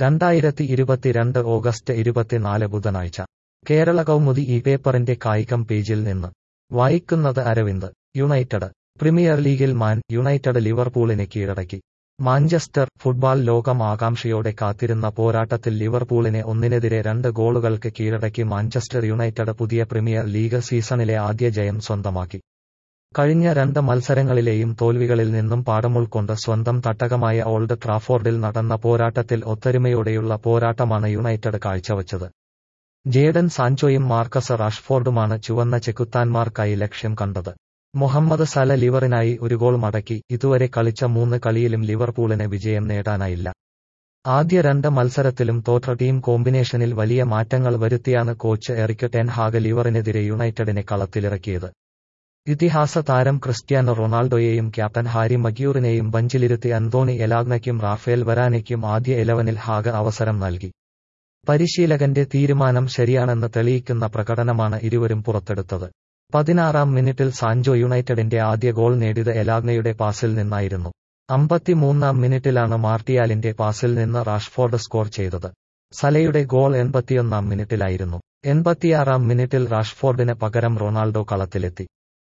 രണ്ടായിരത്തി ഇരുപത്തിരണ്ട് ഓഗസ്റ്റ് ഇരുപത്തിനാല് ബുധനാഴ്ച കേരള കൗമുദി ഈ പേപ്പറിന്റെ കായികം പേജിൽ നിന്ന് വായിക്കുന്നത് അരവിന്ദ് യുണൈറ്റഡ് പ്രീമിയർ ലീഗിൽ മാൻ യുണൈറ്റഡ് ലിവർപൂളിനെ കീഴടക്കി മാഞ്ചസ്റ്റർ ഫുട്ബോൾ ലോകം ആകാംക്ഷയോടെ കാത്തിരുന്ന പോരാട്ടത്തിൽ ലിവർപൂളിനെ ഒന്നിനെതിരെ രണ്ട് ഗോളുകൾക്ക് കീഴടക്കി മാഞ്ചസ്റ്റർ യുണൈറ്റഡ് പുതിയ പ്രീമിയർ ലീഗ് സീസണിലെ ആദ്യ ജയം സ്വന്തമാക്കി കഴിഞ്ഞ രണ്ട് മത്സരങ്ങളിലെയും തോൽവികളിൽ നിന്നും പാഠമുൾക്കൊണ്ട് സ്വന്തം തട്ടകമായ ഓൾഡ് ട്രാഫോർഡിൽ നടന്ന പോരാട്ടത്തിൽ ഒത്തൊരുമയോടെയുള്ള പോരാട്ടമാണ് യുണൈറ്റഡ് കാഴ്ചവച്ചത് ജേഡൻ സാൻചോയും മാർക്കസ് റാഷ്ഫോർഡുമാണ് ചുവന്ന ചെകുത്താന്മാർക്കായി ലക്ഷ്യം കണ്ടത് മുഹമ്മദ് സല ലിവറിനായി ഒരു ഗോൾ മടക്കി ഇതുവരെ കളിച്ച മൂന്ന് കളിയിലും ലിവർപൂളിന് വിജയം നേടാനായില്ല ആദ്യ രണ്ട് മത്സരത്തിലും തോറ്റ ടീം കോമ്പിനേഷനിൽ വലിയ മാറ്റങ്ങൾ വരുത്തിയാണ് കോച്ച് എറിക് ടെൻ ഹാഗ് ലിവറിനെതിരെ യുണൈറ്റഡിനെ കളത്തിലിറക്കിയത് ഇതിഹാസ താരം ക്രിസ്ത്യാനോ റൊണാൾഡോയെയും ക്യാപ്റ്റൻ ഹാരി മഗ്യൂറിനെയും ബഞ്ചിലിരുത്തി അന്തോണി എലാഗ്നയ്ക്കും റാഫേൽ വരാനയ്ക്കും ആദ്യ ഇലവനിൽ ഹാഗ് അവസരം നൽകി പരിശീലകന്റെ തീരുമാനം ശരിയാണെന്ന് തെളിയിക്കുന്ന പ്രകടനമാണ് ഇരുവരും പുറത്തെടുത്തത് പതിനാറാം മിനിറ്റിൽ സാൻജോ യുണൈറ്റഡിന്റെ ആദ്യ ഗോൾ നേടിയത് എലാഗ്നയുടെ പാസിൽ നിന്നായിരുന്നു അമ്പത്തിമൂന്നാം മിനിറ്റിലാണ് മാർട്ടിയാലിന്റെ പാസിൽ നിന്ന് റാഷ്ഫോർഡ് സ്കോർ ചെയ്തത് സലയുടെ ഗോൾ എൺപത്തിയൊന്നാം മിനിറ്റിലായിരുന്നു എൺപത്തിയാറാം മിനിറ്റിൽ റാഷ്ഫോർഡിന് പകരം റൊണാൾഡോ കളത്തിലെത്തി